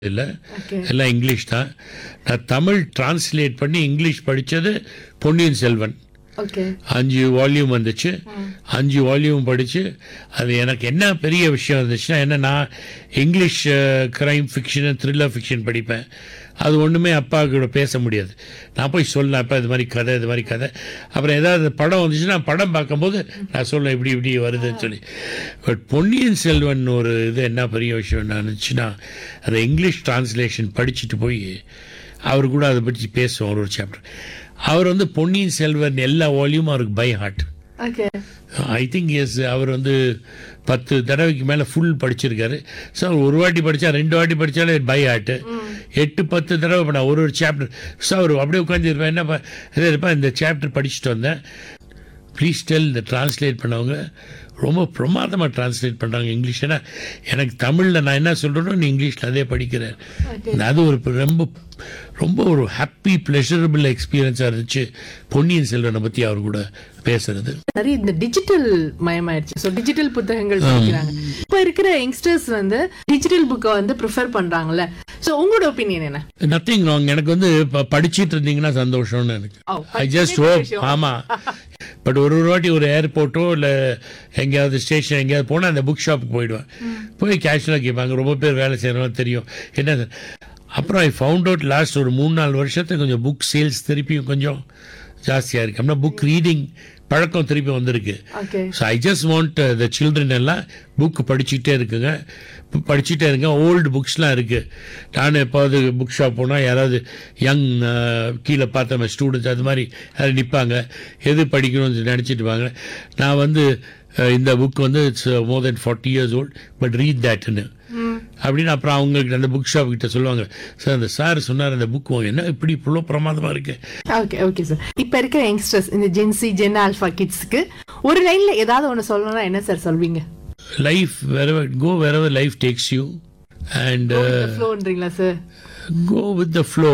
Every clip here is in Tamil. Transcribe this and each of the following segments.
இல்லை Okay. எல்லாம் இங்கிலீஷ் தான் நான் தமிழ் டிரான்ஸ்லேட் பண்ணி இங்கிலீஷ் படித்தது பொன்னியின் செல்வன் ஓகே அஞ்சு வால்யூம் வந்துச்சு அஞ்சு வால்யூம் படித்து அது எனக்கு என்ன பெரிய விஷயம் இருந்துச்சுன்னா என்ன நான் English crime fiction thriller fiction படிப்பேன் அது ஒன்றுமே அப்பா கூட பேச முடியாது நான் போய் சொல்லலாம் அப்பா இது மாதிரி கதை இது மாதிரி கதை அப்புறம் ஏதாவது படம் வந்துச்சுன்னா படம் பார்க்கும்போது நான் சொல்லுவேன் இப்படி இப்படி வருதுன்னு சொல்லி பட் பொன்னியின் செல்வன் ஒரு இது என்ன பெரிய விஷயம் நினச்சுன்னா அதை இங்கிலீஷ் டிரான்ஸ்லேஷன் படிச்சுட்டு போய் அவர் கூட அதை பற்றி பேசுவோம் ஒரு ஒரு சாப்டர் அவர் வந்து பொன்னியின் செல்வன் எல்லா வால்யூமும் அவருக்கு by heart okay I think yes அவர் வந்து பத்து தடவைக்கு மேலே ஃபுல் படிச்சிருக்காரு ஸோ அவர் ஒரு வாட்டி படித்தா ரெண்டு வாட்டி படித்தாலே பை ஹார்ட்டு எட்டு பத்து தடவை பண்ண ஒரு ஒரு சாப்டர் ஸோ அவர் அப்படியே உட்காந்துருப்பேன் என்ன ப- இதே இருப்பேன் இந்த சாப்டர் படிச்சுட்டு வந்தேன் ப்ளீஸ் டெல் இந்த டிரான்ஸ்லேட் பண்ணவங்க ரொம்ப பிரமாதமாக டிரான்ஸ்லேட் பண்ணுறாங்க இங்கிலீஷ் ஏன்னா எனக்கு தமிழில் நான் என்ன சொல்கிறேனோ நீ இங்கிலீஷில் அதே படிக்கிறேன் அது ஒரு ப- ரொம்ப ரொம்ப ஒரு ஹாப்பி ப்ளஷரபிள் எக்ஸ்பீரியன்ஸாக இருந்துச்சு பொன்னியின் செல்வனை பற்றி அவர் கூட பேசுறது நிறைய இந்த டிஜிட்டல் மயமாயிடுச்சு ஸோ டிஜிட்டல் புத்தகங்கள் படிக்கிறாங்க இப்ப இருக்கிற யங்ஸ்டர்ஸ் வந்து டிஜிட்டல் புக்கை வந்து ப்ரிஃபர் பண்றாங்கல்ல ஸோ உங்களோட ஒப்பீனியன் என்ன நத்திங் ராங் எனக்கு வந்து இப்போ படிச்சிட்டு இருந்தீங்கன்னா சந்தோஷம்னு எனக்கு ஓ, ஐ ஜஸ்ட் படிக்கிறதே ஹோப் விஷயம். ஆமாம் பட் ஒரு ஒரு வாட்டி ஒரு ஏர்போர்ட்டோ இல்லை எங்கேயாவது ஸ்டேஷன் எங்கேயாவது போனால் அந்த புக் ஷாப்புக்கு போயிடுவேன் போய் கேஷுவலாக கேட்பாங்க ரொம்ப பேர் வேலை செய்கிறவங்க தெரியும் என்ன சார் அப்புறம் ஐ ஃபவுண்ட் அவுட் லாஸ்ட் ஒரு மூணு நாலு வருஷத்துக்கு கொஞ்சம் புக் சேல்ஸ் திருப்பியும் கொஞ்சம் ஜாஸ்தியாக இருக்குது அப்படின்னா புக் ரீடிங் பழக்கம் திருப்பி வந்திருக்கு okay so I just want the children எல்லாம் புக் படிச்சுக்கிட்டே இருக்குங்க பு- படிச்சுட்டே இருங்க ஓல்டு புக்ஸ்லாம் இருக்குது நான் எப்போது புக் ஷாப் போனால் யாராவது யங் கீழே பார்த்த ஸ்டூடெண்ட்ஸ் அது மாதிரி யாராவது நிற்பாங்க எது படிக்கணும்னு நினச்சிட்டு வாங்க நான் வந்து அஹ், இந்த புக் வந்து it's more than forty years old but read தேட்னு அப்படின்னு அப்புறம் அவங்களுக்கு அந்த புக் ஷாப் கிட்ட சொல்லுவாங்க சார் அந்த சார் சொன்னார் அந்த புக் என்ன இப்படி இவ்வளோ பிரமாதமாக இருக்கு ஓகே ஓகே சார் இப்ப இருக்கிற யங்ஸ்டர்ஸ் இந்த ஜென்சி ஜென் ஆல்ஃபா கிட்ஸ்க்கு ஒரு லைன்ல ஏதாவது ஒண்ணு சொல்லணும்னா என்ன சார் சொல்வீங்க life wherever go wherever life takes you and uh, ஃப்ளோன்றீங்களா sir go with the flow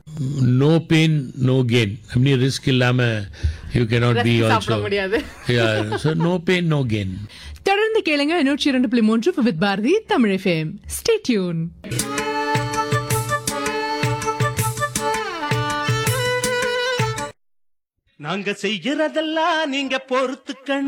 no pain no gain அப்படி ரிஸ்க் இல்லாம யூ cannot be சாப்பிட also முடியாது yeah so no pain no gain தொடர்ந்து கேளுங்க நூற்றி இரண்டு புள்ளி மூன்று with Bharati Tamil FM stay tune நாங்க செய்யறதெல்லாம் நீங்க பொறுத்துக்கணும்